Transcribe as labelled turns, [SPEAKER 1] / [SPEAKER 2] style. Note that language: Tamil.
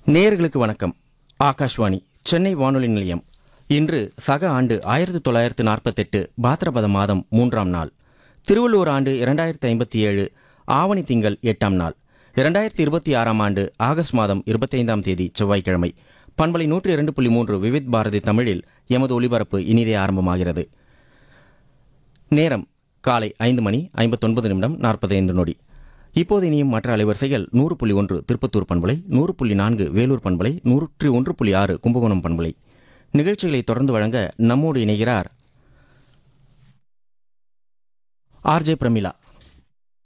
[SPEAKER 1] நேயர்களுக்கு வணக்கம் ஆகாஷ்வாணி சென்னை வானொலி நிலையம் இன்று சக ஆண்டு ஆயிரத்தி தொள்ளாயிரத்து நாற்பத்தெட்டு பாத்திரபத மாதம் மூன்றாம் நாள் திருவள்ளுவர் ஆண்டு இரண்டாயிரத்தி ஐம்பத்தி ஏழு ஆவணி திங்கள் எட்டாம் நாள் இரண்டாயிரத்தி இருபத்தி ஆறாம் ஆண்டு ஆகஸ்ட் மாதம் இருபத்தைந்தாம் தேதி செவ்வாய்க்கிழமை பண்பலை நூற்றி இரண்டு புள்ளி மூன்று விவித் பாரதி தமிழில் எமது ஒலிபரப்பு இனிதே ஆரம்பமாகிறது நேரம் காலை ஐந்து மணி ஐம்பத்தொன்பது நிமிடம் நாற்பத்தைந்து நொடி இப்போது இனியும் மற்ற அலைவரிசைகள் நூறு புள்ளி ஒன்று திருப்பத்தூர் பண்பலை நூறு புள்ளி நான்கு வேலூர் பண்பலை நூற்றி ஒன்று புள்ளி ஆறு கும்பகோணம் பண்பலை நிகழ்ச்சிகளை தொடர்ந்து வழங்க நம்மோடு இணைகிறார் ஆர்ஜே பிரமிளா